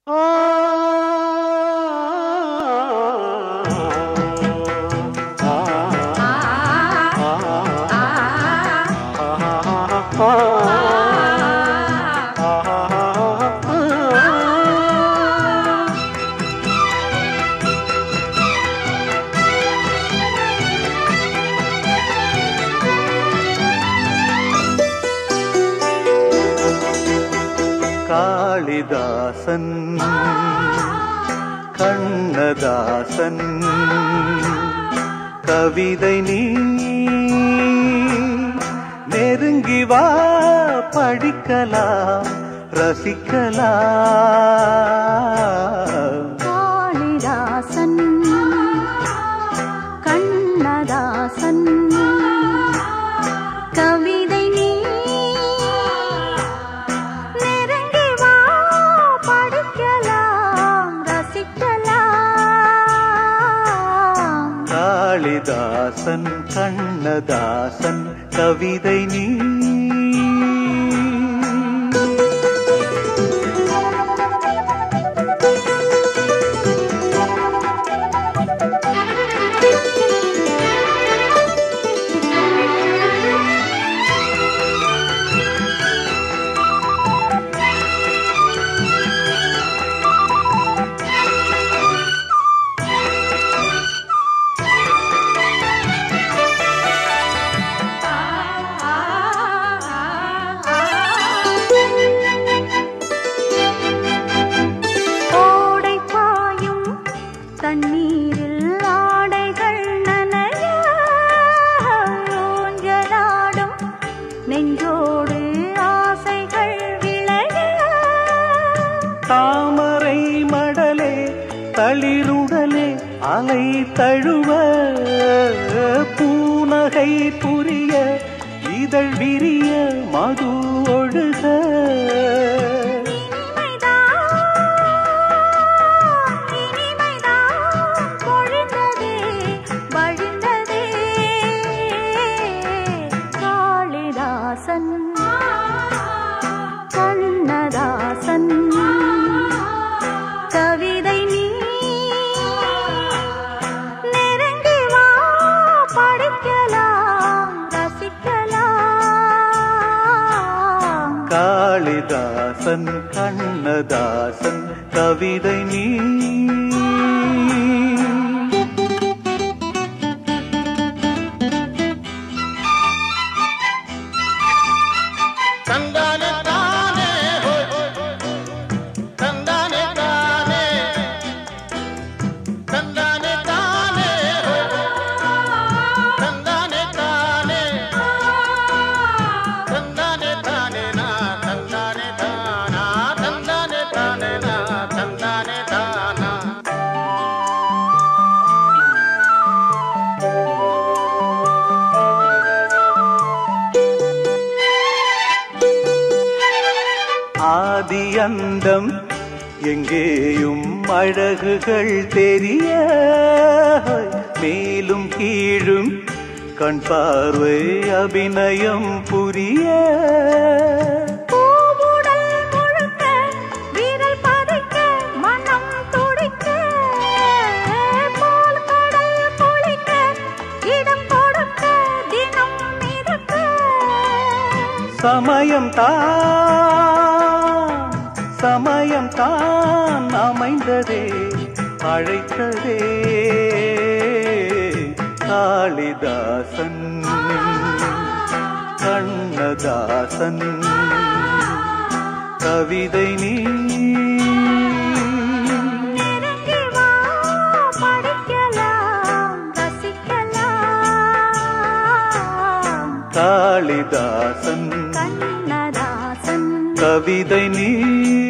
காளிதாசன் கண்ணதாசன் கவிதை நீ நெருங்கி வா படிக்கலாம் ரசிக்கலாம் காளிதாசன் கண்ணதாசன் கவிதை நீ நெருங்கி வா படிக்கலாம் ரசிக்கலாம் காளிதாசன் கண்ணதாசன் கவிதை நீ ஓடை பாயும் தண்ணீரில் ஆடைகள் நனைய ஊஞ்சலாடும் நெஞ்சோடு ஆசைகள் விளைய தாமரை மடலே தளிருடலே அலை தழுவ பூனகை புரிய இதழ் விரிய மது ஒழுக இனிமைதான் இனிமைதான் பொழிந்ததே வழிந்ததே காளிதாசன் கண்ணதாசன் கவிதை நீ நெருங்கி வா படிக்கலாம் ரசிக்கலாம் காளிதாசன் கண்ணதாசன் கவிதை நீ ತಂದಾನೆ ತಾನೆ ತಂದಾನೆ ತಾನೆ ತಂದಾನೆ ತಾನೆ ತಂದಾನೆ ತಾನೆ ತಂದಾನೆ ತಾನೆ ನಾ ತಂದಾನೆ ತಾನ ತಂದಾನೆ ತಾನೆ ನಾ ತಂದಾನೆ ತಾನ ஆதி அந்தம் எங்கேயும் அழகுகள் தெரிய மேலும் கீழும் கண் பார்வை அபிநயம் புரிய பூவுடல் முழுக்க வீரல் பதைக்க மனம் துடிக்க பால் கடல் பொழிக்க இடம் கொடுக்க தினம் மிதக்க சமயம் தான் சமயம் தான் அமைந்ததே அழைத்ததே காளிதாசன் கண்ணதாசன் கவிதை நீ நெருங்கி வா படிக்கலாம் ரசிக்கலாம் காளிதாசன் கண்ணதாசன் கவிதை நீ